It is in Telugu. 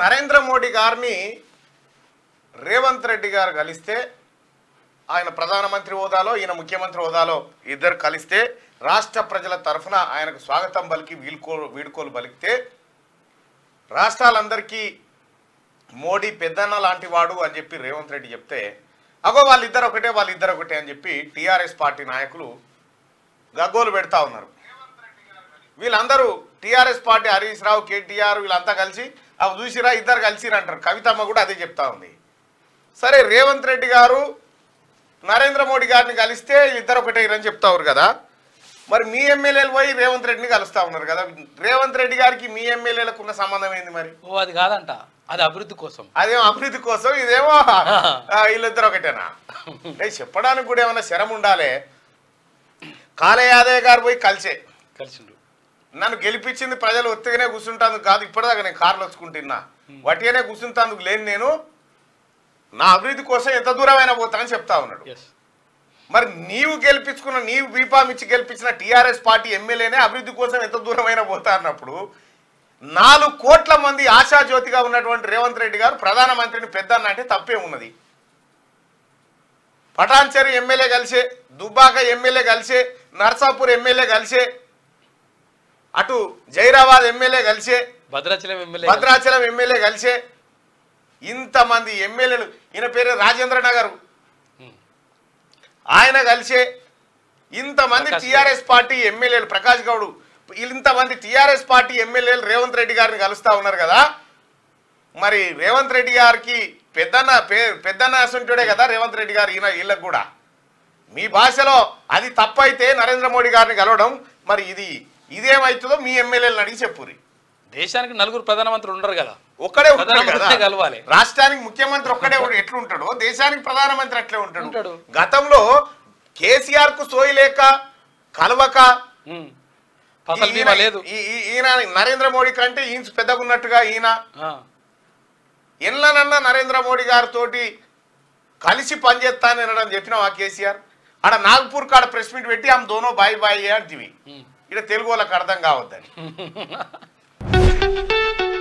నరేంద్ర మోడీ గారిని రేవంత్ రెడ్డి గారు కలిస్తే ఆయన ప్రధానమంత్రి హోదాలో ఈయన ముఖ్యమంత్రి హోదాలో ఇద్దరు కలిస్తే రాష్ట్ర ప్రజల తరఫున ఆయనకు స్వాగతం పలికి వీడ్కో వీడుకోలు పలికితే రాష్ట్రాలందరికీ మోడీ పెద్దన్న లాంటి వాడు అని చెప్పి రేవంత్ రెడ్డి చెప్తే అగో వాళ్ళిద్దరు ఒకటే వాళ్ళిద్దరు ఒకటే అని చెప్పి టీఆర్ఎస్ పార్టీ నాయకులు గగ్గోలు పెడతా ఉన్నారు వీళ్ళందరూ TRS party Harish Rao KTR వీళ్ళంతా కలిసి అవి చూసిరా ఇద్దరు కలిసిరా అంటారు కవితమ్మ కూడా అదే చెప్తా ఉంది సరే రేవంత్ రెడ్డి గారు నరేంద్ర మోడీ గారిని కలిస్తే ఇద్దరు ఒకటే అని చెప్తా ఉన్నారు కదా మరి మీ ఎమ్మెల్యేలు పోయి రేవంత్ రెడ్డిని కలుస్తా ఉన్నారు కదా రేవంత్ రెడ్డి గారికి మీ ఎమ్మెల్యేలకు ఉన్న సంబంధం ఏంది మరి ఓ అది కాదంట అది అభివృద్ధి కోసం అదేమో అభివృద్ధి కోసం ఇదేమో ఆ, వీళ్ళిద్దరు ఒకటేనా అంటే చెప్పడానికి కూడా ఏమైనా శరం ఉండాలి కాలే యాదయ్య గారు పోయి కలిసే కలిసిండు నన్ను గెలిపించింది ప్రజలు ఒత్తిగానే కూర్చుంటాను కాదు ఇప్పటిదాకా నేను కార్లు వచ్చుకుంటున్నా వట్టిగానే కూర్చుంటాందుకు లేని నేను నా అభివృద్ధి కోసం ఎంత దూరమైనా పోతానని చెప్తా ఉన్నాడు ఎస్ మరి నీవు గెలిపించుకున్న నీవు బీఫామ్ ఇచ్చి గెలిపించిన టీఆర్ఎస్ పార్టీ ఎమ్మెల్యేనే అభివృద్ధి కోసం ఎంత దూరమైనా పోతా అన్నప్పుడు నాలుగు కోట్ల మంది ఆశాజ్యోతిగా ఉన్నటువంటి రేవంత్ రెడ్డి గారు ప్రధానమంత్రిని పెద్దన్న అంటే తప్పే ఉన్నది పటాన్చెరు ఎమ్మెల్యే కలిసే దుబ్బాక ఎమ్మెల్యే కలిసే నర్సాపూర్ ఎమ్మెల్యే కలిసే అటు జైరాబాద్ ఎమ్మెల్యే కలిసే భద్రాచలం ఎమ్మెల్యే భద్రాచలం ఎమ్మెల్యే కలిసే ఇంతమంది ఎమ్మెల్యేలు ఈయన పేరు రాజేంద్ర నగర్ ఉమ్. ఆయన కలిసే ఇంతమంది ప్రకాష్ టిఆర్ఎస్ పార్టీ ఎమ్మెల్యేలు ప్రకాష్ గౌడ్ ఇంతమంది టిఆర్ఎస్ పార్టీ ఎమ్మెల్యేలు రేవంత్ రెడ్డి గారిని కలుస్తా ఉన్నారు కదా మరి రేవంత్ రెడ్డి గారికి పెద్దన్న పే పెద్దన్న అసంటుడే కదా రేవంత్ రెడ్డి గారు ఈయన వీళ్ళకు కూడా మీ భాషలో అది తప్పైతే నరేంద్ర మోడీ గారిని కలవడం మరి ఇది ఇదేమవుతుందో మీ ఎమ్మెల్యేలను అడిగి చెప్పురి దేశానికి నలుగురు ప్రధానమంత్రులు ఉండరు కదా ఒక్కడే ఉంటాడు ప్రధానమంత్రినే కదా కలవాలి. రాష్ట్రానికి ముఖ్యమంత్రి ఒక్కడే ఉండి ఎట్లుంటాడో దేశానికి ప్రధానమంత్రి అట్లే ఉంటాడు. ఉంటాడు గతంలో కేసీఆర్ కు సోయి లేక కలవక ఉమ్. ఫసల్ బీమా ఈయన- లేదు ఈ- ఈ- ఈయన నరేంద్ర మోడీ కంటే ఈయన పెద్దగున్నట్టుగా ఈయన ఆ. ఎన్ననన్నా నరేంద్ర మోడీ గారితో కలిసి పనిచేస్తానని చెప్పిన ఆ కేసీఆర్ ఆడ నాగ్పూర్ కాడ ప్రెస్ మీట్ పెట్టి ఆమె దోనో బాయ్ బాయ్ అంటివి ఉమ్. ఇక్కడ తెలుగు వాళ్ళకి అర్థం కావద్దని